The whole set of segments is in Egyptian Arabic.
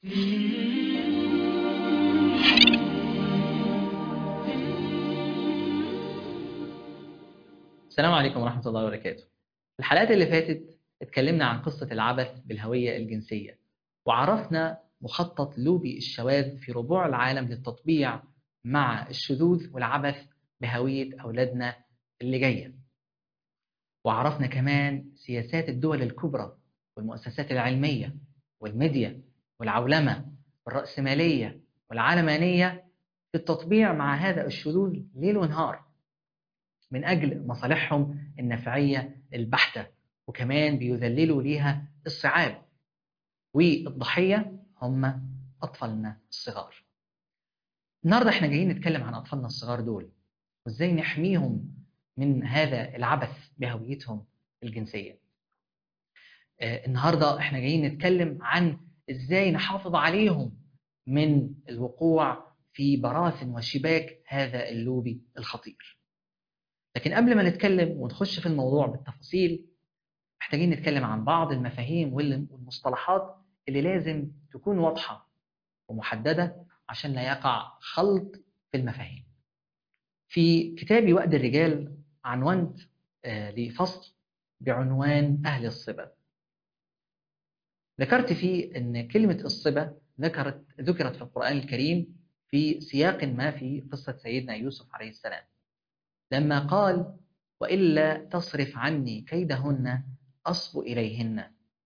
السلام عليكم ورحمة الله وبركاته. في الحلقات اللي فاتت اتكلمنا عن قصة العبث بالهوية الجنسية وعرفنا مخطط لوبي الشواذ في ربوع العالم للتطبيع مع الشذوذ والعبث بهوية أولادنا اللي جاية وعرفنا كمان سياسات الدول الكبرى والمؤسسات العلمية والميديا والعولمة والرأسمالية والعلمانية في التطبيع مع هذا الشذوذ ليل ونهار من أجل مصالحهم النفعية البحتة وكمان بيذللوا ليها الصعاب والضحية هم أطفالنا الصغار النهاردة احنا جايين نتكلم عن أطفالنا الصغار دول وإزاي نحميهم من هذا العبث بهويتهم الجنسية آه النهاردة احنا جايين نتكلم عن إزاي نحافظ عليهم من الوقوع في براثن وشباك هذا اللوبي الخطير لكن قبل ما نتكلم ونخش في الموضوع بالتفاصيل محتاجين نتكلم عن بعض المفاهيم والمصطلحات اللي لازم تكون واضحة ومحددة عشان لا يقع خلط في المفاهيم في كتابي وقت الرجال عنونت لفصل بعنوان أهل الصبا ذكرت فيه أن كلمة الصبا ذكرت ذكرت في القرآن الكريم في سياق ما في قصة سيدنا يوسف عليه السلام لما قال وإلا تصرف عني كيدهن أصب إليهن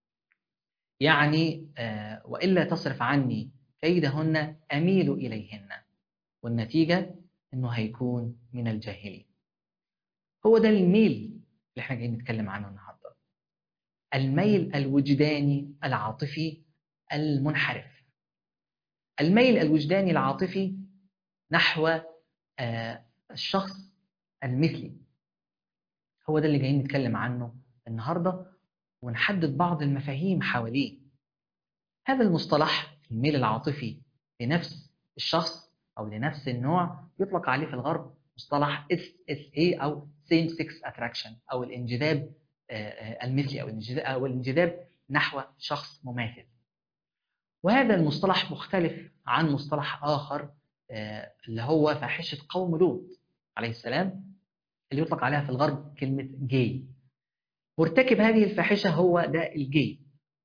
يعني آه وإلا تصرف عني كيدهن أميل إليهن والنتيجة أنه هيكون من الجاهلين هو ده الميل اللي احنا جايين نتكلم عنه النهاردة الميل الوجداني العاطفي المنحرف الميل الوجداني العاطفي نحو آه الشخص المثلي هو ده اللي جايين نتكلم عنه النهارده ونحدد بعض المفاهيم حواليه هذا المصطلح الميل العاطفي لنفس الشخص او لنفس النوع يطلق عليه في الغرب مصطلح SSA او Same Sex Attraction او الانجذاب المثلي او او الانجذاب نحو شخص مماثل وهذا المصطلح مختلف عن مصطلح اخر اللي هو فاحشه قوم لوط عليه السلام اللي يطلق عليها في الغرب كلمة جاي مرتكب هذه الفاحشة هو ده الجاي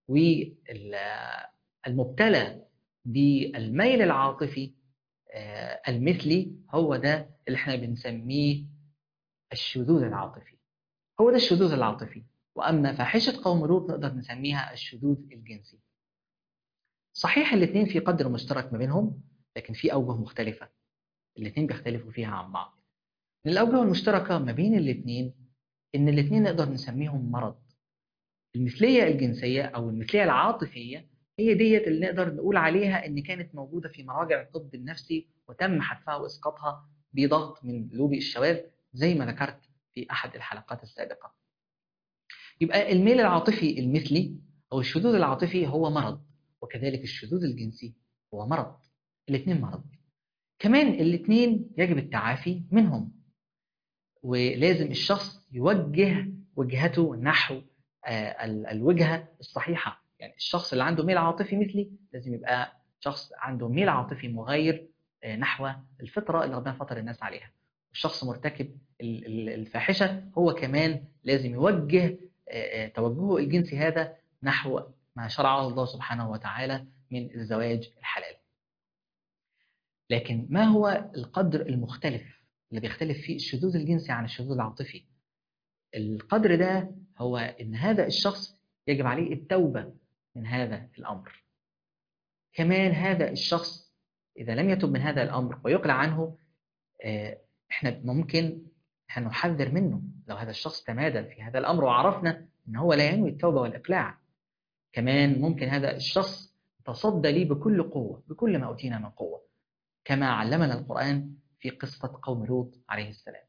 والمبتلى بالميل العاطفي المثلي هو ده اللي احنا بنسميه الشذوذ العاطفي هو ده الشذوذ العاطفي وأما فاحشة قوم لوط نقدر نسميها الشذوذ الجنسي صحيح الاثنين في قدر مشترك ما بينهم لكن في أوجه مختلفة الاثنين بيختلفوا فيها عن بعض من الأوجه المشتركة ما بين الاثنين إن الاثنين نقدر نسميهم مرض. المثلية الجنسية أو المثلية العاطفية هي ديت اللي نقدر نقول عليها إن كانت موجودة في مراجع الطب النفسي وتم حذفها وإسقاطها بضغط من لوبي الشواذ زي ما ذكرت في أحد الحلقات السابقة. يبقى الميل العاطفي المثلي أو الشذوذ العاطفي هو مرض وكذلك الشذوذ الجنسي هو مرض. الاثنين مرض. كمان الاثنين يجب التعافي منهم ولازم الشخص يوجه وجهته نحو الوجهة الصحيحة يعني الشخص اللي عنده ميل عاطفي مثلي لازم يبقى شخص عنده ميل عاطفي مغاير نحو الفطرة اللي ربنا فطر الناس عليها الشخص مرتكب الفاحشة هو كمان لازم يوجه توجهه الجنسي هذا نحو ما شرعه الله سبحانه وتعالى من الزواج الحلال لكن ما هو القدر المختلف اللي بيختلف فيه الشذوذ الجنسي عن الشذوذ العاطفي القدر ده هو ان هذا الشخص يجب عليه التوبة من هذا الأمر كمان هذا الشخص إذا لم يتب من هذا الأمر ويقلع عنه احنا ممكن هنحذر منه لو هذا الشخص تمادى في هذا الأمر وعرفنا ان هو لا ينوي التوبة والإقلاع كمان ممكن هذا الشخص تصدى لي بكل قوة بكل ما أوتينا من قوة كما علمنا القرآن في قصة قوم لوط عليه السلام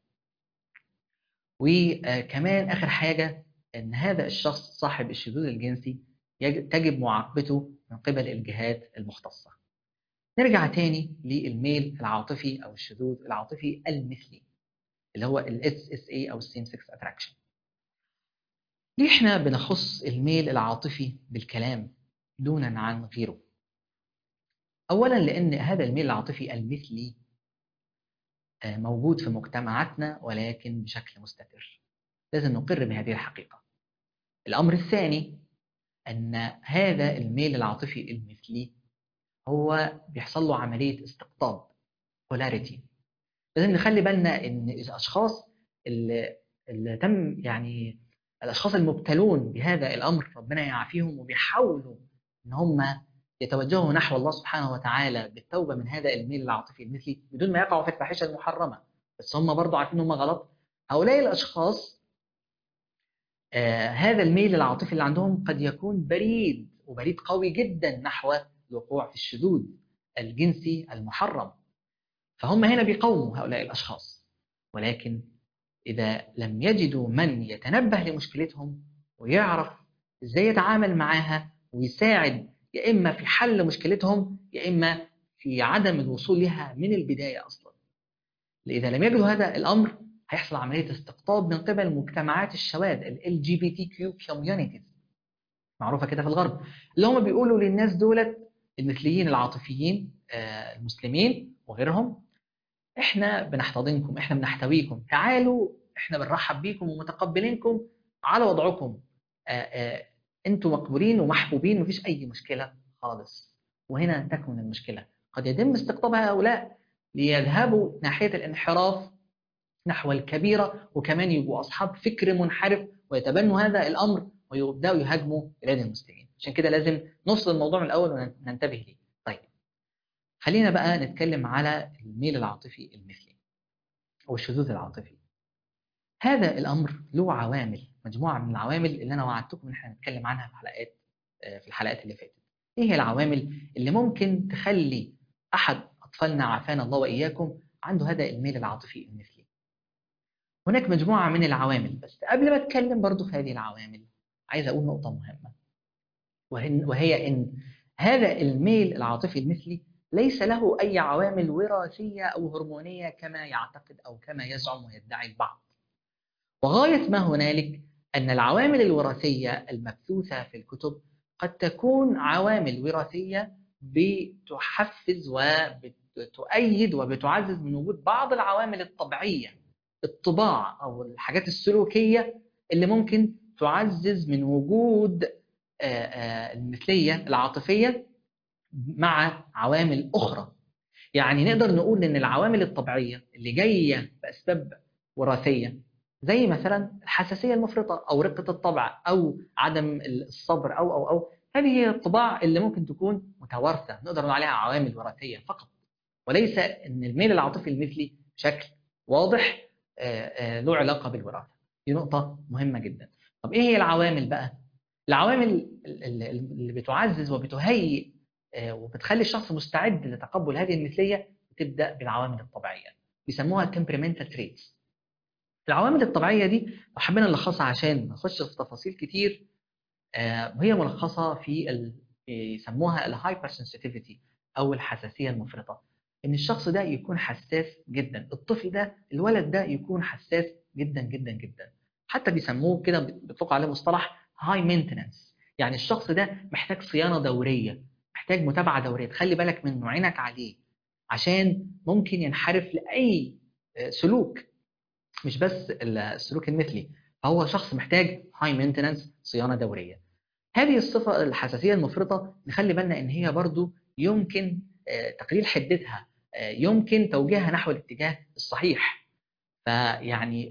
وكمان آخر حاجة أن هذا الشخص صاحب الشذوذ الجنسي تجب معاقبته من قبل الجهات المختصة نرجع تاني للميل العاطفي أو الشذوذ العاطفي المثلي اللي هو ال SSA أو Same Sex Attraction ليه احنا بنخص الميل العاطفي بالكلام دونا عن غيره أولا لأن هذا الميل العاطفي المثلي آه، موجود في مجتمعاتنا ولكن بشكل مستمر لازم نقر بهذه الحقيقة الأمر الثاني أن هذا الميل العاطفي المثلي هو بيحصل له عملية استقطاب polarity لازم نخلي بالنا ان الاشخاص اللي, اللي تم يعني الاشخاص المبتلون بهذا الامر ربنا يعافيهم وبيحاولوا ان هم يتوجهوا نحو الله سبحانه وتعالى بالتوبه من هذا الميل العاطفي المثلي بدون ما يقعوا في الفاحشه المحرمه بس هم برضو عارفين ان هم غلط هؤلاء الاشخاص آه هذا الميل العاطفي اللي عندهم قد يكون بريد وبريد قوي جدا نحو الوقوع في الشذوذ الجنسي المحرم فهم هنا بيقاوموا هؤلاء الأشخاص ولكن إذا لم يجدوا من يتنبه لمشكلتهم ويعرف إزاي يتعامل معاها ويساعد يا إما في حل مشكلتهم يا إما في عدم الوصول لها من البداية أصلا إذا لم يجدوا هذا الأمر هيحصل عملية استقطاب من قبل مجتمعات الشواذ ال LGBTQ communities معروفة كده في الغرب اللي هم بيقولوا للناس دولت المثليين العاطفيين المسلمين وغيرهم احنا بنحتضنكم احنا بنحتويكم تعالوا احنا بنرحب بيكم ومتقبلينكم على وضعكم انتم مقبولين ومحبوبين مفيش اي مشكله خالص وهنا تكمن المشكله قد يتم استقطاب هؤلاء ليذهبوا ناحيه الانحراف نحو الكبيره وكمان يبقوا اصحاب فكر منحرف ويتبنوا هذا الامر ويبداوا يهاجموا بلاد المسلمين عشان كده لازم نفصل الموضوع من الاول وننتبه ليه طيب خلينا بقى نتكلم على الميل العاطفي المثلي أو الشذوذ العاطفي هذا الأمر له عوامل مجموعة من العوامل اللي أنا وعدتكم إن احنا نتكلم عنها في حلقات في الحلقات اللي فاتت إيه هي العوامل اللي ممكن تخلي أحد أطفالنا عافانا الله وإياكم عنده هذا الميل العاطفي المثلي هناك مجموعة من العوامل بس قبل ما أتكلم برضو في هذه العوامل عايز أقول نقطة مهمة وهي إن هذا الميل العاطفي المثلي ليس له أي عوامل وراثية أو هرمونية كما يعتقد أو كما يزعم ويدعي البعض وغاية ما هنالك أن العوامل الوراثية المبثوثة في الكتب قد تكون عوامل وراثية بتحفز وبتؤيد وبتعزز من وجود بعض العوامل الطبيعية الطباع أو الحاجات السلوكية اللي ممكن تعزز من وجود المثلية العاطفية مع عوامل أخرى يعني نقدر نقول إن العوامل الطبيعية اللي جاية بأسباب وراثية زي مثلا الحساسية المفرطة أو رقة الطبع أو عدم الصبر أو أو أو هذه هي الطباع اللي ممكن تكون متوارثة نقدر نقول عليها عوامل وراثية فقط وليس إن الميل العاطفي المثلي بشكل واضح له علاقة بالوراثة دي نقطة مهمة جدا طب إيه هي العوامل بقى؟ العوامل اللي بتعزز وبتهيئ وبتخلي الشخص مستعد لتقبل هذه المثلية بتبدأ بالعوامل الطبيعية بيسموها temperamental traits العوامل الطبيعية دي لو حبينا نلخصها عشان ما نخش في تفاصيل كتير وهي ملخصة في ال... بيسموها الهايبر سنسيتيفيتي أو الحساسية المفرطة إن الشخص ده يكون حساس جدا الطفل ده الولد ده يكون حساس جدا جدا جدا حتى بيسموه كده بيطلقوا عليه مصطلح هاي مينتننس يعني الشخص ده محتاج صيانة دورية محتاج متابعة دورية تخلي بالك من عينك عليه عشان ممكن ينحرف لأي سلوك مش بس السلوك المثلي فهو شخص محتاج هاي مينتننس صيانة دورية هذه الصفة الحساسية المفرطة نخلي بالنا إن هي برضو يمكن تقليل حدتها يمكن توجيهها نحو الاتجاه الصحيح فيعني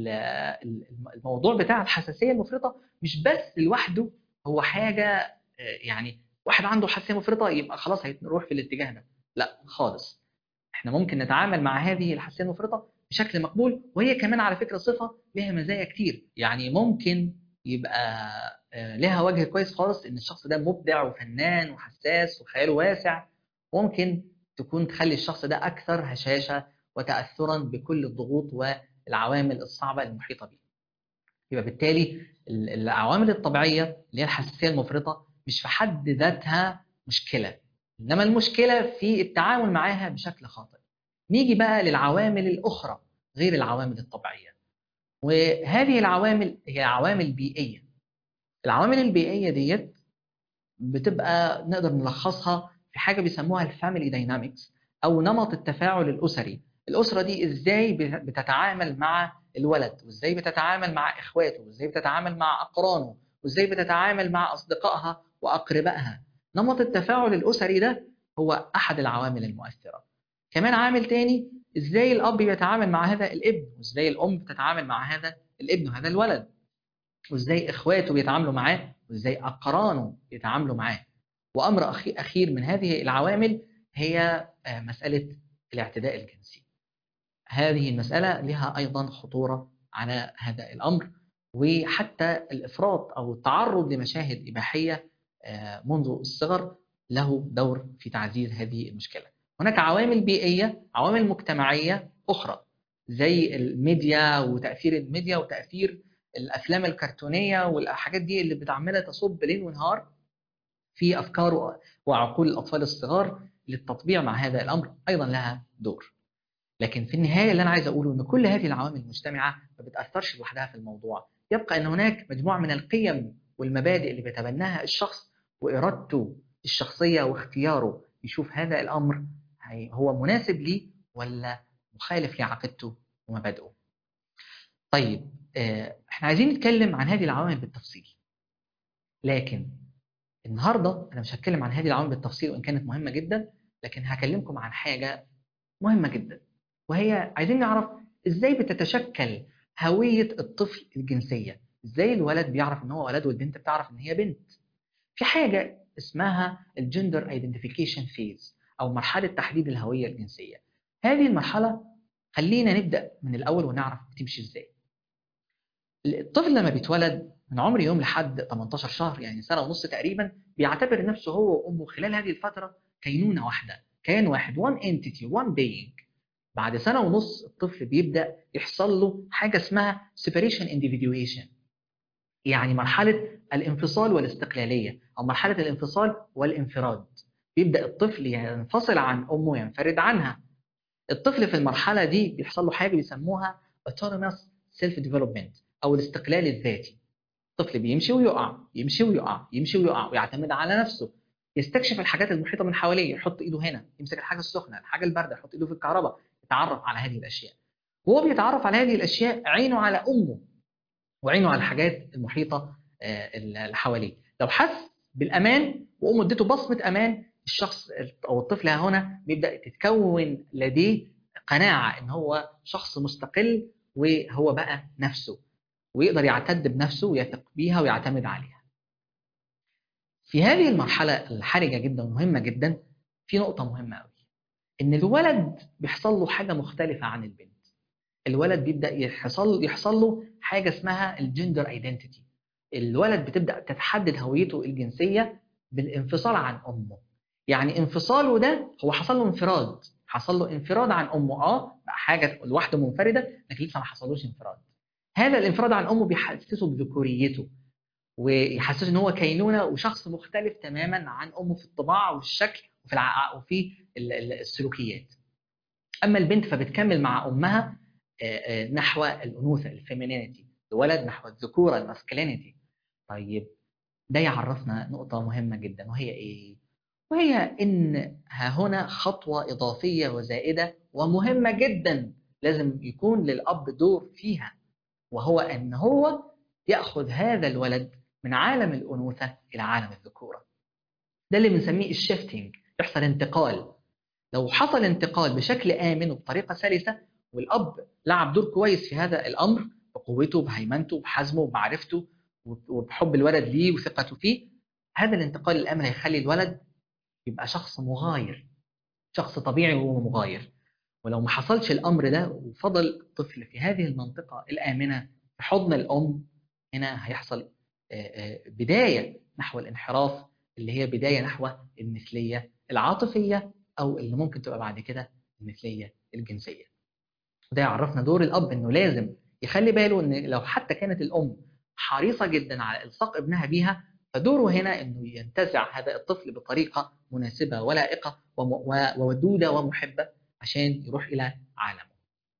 الموضوع بتاع الحساسية المفرطة مش بس لوحده هو حاجة يعني واحد عنده حساسيه مفرطه يبقى خلاص هيروح في الاتجاه ده لا خالص احنا ممكن نتعامل مع هذه الحساسيه المفرطه بشكل مقبول وهي كمان على فكره صفه لها مزايا كتير يعني ممكن يبقى لها وجه كويس خالص ان الشخص ده مبدع وفنان وحساس وخياله واسع ممكن تكون تخلي الشخص ده اكثر هشاشه وتاثرا بكل الضغوط والعوامل الصعبه المحيطه به يبقى بالتالي العوامل الطبيعيه اللي هي الحساسيه المفرطه مش في حد ذاتها مشكلة إنما المشكلة في التعامل معاها بشكل خاطئ نيجي بقى للعوامل الأخرى غير العوامل الطبيعية وهذه العوامل هي عوامل بيئية العوامل البيئية ديت بتبقى نقدر نلخصها في حاجه بيسموها الفاميلي داينامكس او نمط التفاعل الاسري الاسره دي ازاي بتتعامل مع الولد وازاي بتتعامل مع اخواته وازاي بتتعامل مع اقرانه وازاي بتتعامل مع اصدقائها واقربائها نمط التفاعل الاسري ده هو احد العوامل المؤثره كمان عامل تاني ازاي الاب بيتعامل مع هذا الابن وازاي الام بتتعامل مع هذا الابن وهذا الولد وازاي اخواته بيتعاملوا معاه وازاي اقرانه بيتعاملوا معاه وامر اخير من هذه العوامل هي مساله الاعتداء الجنسي هذه المساله لها ايضا خطوره على هذا الامر وحتى الافراط او التعرض لمشاهد اباحيه منذ الصغر له دور في تعزيز هذه المشكله هناك عوامل بيئيه عوامل مجتمعيه اخرى زي الميديا وتاثير الميديا وتاثير الافلام الكرتونيه والحاجات دي اللي بتعملها تصب ليل ونهار في افكار وعقول الاطفال الصغار للتطبيع مع هذا الامر ايضا لها دور. لكن في النهايه اللي انا عايز اقوله ان كل هذه العوامل المجتمعه ما بتاثرش لوحدها في الموضوع، يبقى ان هناك مجموعه من القيم والمبادئ اللي بيتبناها الشخص وارادته الشخصيه واختياره يشوف هذا الامر هو مناسب ليه ولا مخالف لعقيدته ومبادئه. طيب احنا عايزين نتكلم عن هذه العوامل بالتفصيل. لكن النهارده انا مش هتكلم عن هذه العوامل بالتفصيل وان كانت مهمه جدا لكن هكلمكم عن حاجه مهمه جدا وهي عايزين نعرف ازاي بتتشكل هويه الطفل الجنسيه ازاي الولد بيعرف ان هو ولد والبنت بتعرف ان هي بنت في حاجه اسمها الجندر ايدنتيفيكيشن فيز او مرحله تحديد الهويه الجنسيه هذه المرحله خلينا نبدا من الاول ونعرف بتمشي ازاي الطفل لما بيتولد من عمر يوم لحد 18 شهر يعني سنه ونص تقريبا بيعتبر نفسه هو وامه خلال هذه الفتره كينونه واحده كيان واحد one entity one being بعد سنه ونص الطفل بيبدا يحصل له حاجه اسمها separation individuation يعني مرحله الانفصال والاستقلاليه او مرحله الانفصال والانفراد بيبدا الطفل ينفصل عن امه ينفرد عنها الطفل في المرحله دي بيحصل له حاجه بيسموها autonomous self development او الاستقلال الذاتي الطفل بيمشي ويقع يمشي ويقع يمشي ويقع ويعتمد على نفسه يستكشف الحاجات المحيطه من حواليه يحط ايده هنا يمسك الحاجه السخنه الحاجه البارده يحط ايده في الكهرباء يتعرف على هذه الاشياء وهو بيتعرف على هذه الاشياء عينه على امه وعينه على الحاجات المحيطه اللي حواليه لو حس بالامان وامه اديته بصمه امان الشخص او الطفل هنا بيبدا تتكون لديه قناعه ان هو شخص مستقل وهو بقى نفسه ويقدر يعتد بنفسه ويثق بيها ويعتمد عليها. في هذه المرحلة الحرجة جدا ومهمة جدا في نقطة مهمة قوي. إن الولد بيحصل له حاجة مختلفة عن البنت. الولد بيبدأ يحصل يحصل له حاجة اسمها الجندر ايدنتيتي. الولد بتبدأ تتحدد هويته الجنسية بالانفصال عن أمه. يعني انفصاله ده هو حصل له انفراد، حصل له انفراد عن أمه اه بقى حاجة لوحده منفردة لكن لسه ما حصلوش انفراد. هذا الانفراد عن امه بيحسسه بذكوريته ويحسسه ان هو كينونه وشخص مختلف تماما عن امه في الطباع والشكل وفي الع... وفي السلوكيات. اما البنت فبتكمل مع امها نحو الانوثه الفيمينينيتي، الولد نحو الذكوره الماسكلينيتي. طيب ده يعرفنا نقطه مهمه جدا وهي ايه؟ وهي ان ها هنا خطوه اضافيه وزائده ومهمه جدا لازم يكون للاب دور فيها. وهو أن هو يأخذ هذا الولد من عالم الأنوثة إلى عالم الذكورة ده اللي بنسميه الشيفتنج يحصل انتقال لو حصل انتقال بشكل آمن وبطريقة سلسة والأب لعب دور كويس في هذا الأمر بقوته بهيمنته بحزمه بمعرفته وبحب الولد ليه وثقته فيه هذا الانتقال الآمن هيخلي الولد يبقى شخص مغاير شخص طبيعي وهو مغاير ولو ما حصلش الامر ده وفضل الطفل في هذه المنطقه الامنه في حضن الام هنا هيحصل بدايه نحو الانحراف اللي هي بدايه نحو المثليه العاطفيه او اللي ممكن تبقى بعد كده المثليه الجنسيه. وده يعرفنا دور الاب انه لازم يخلي باله ان لو حتى كانت الام حريصه جدا على الصاق ابنها بيها فدوره هنا انه ينتزع هذا الطفل بطريقه مناسبه ولائقه وودوده ومحبه عشان يروح إلى عالمه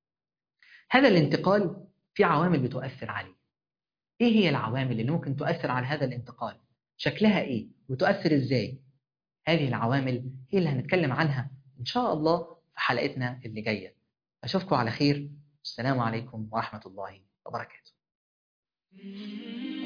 هذا الانتقال في عوامل بتؤثر عليه إيه هي العوامل اللي ممكن تؤثر على هذا الانتقال؟ شكلها إيه؟ وتؤثر إزاي؟ هذه العوامل هي اللي هنتكلم عنها إن شاء الله في حلقتنا اللي جاية أشوفكم على خير السلام عليكم ورحمة الله وبركاته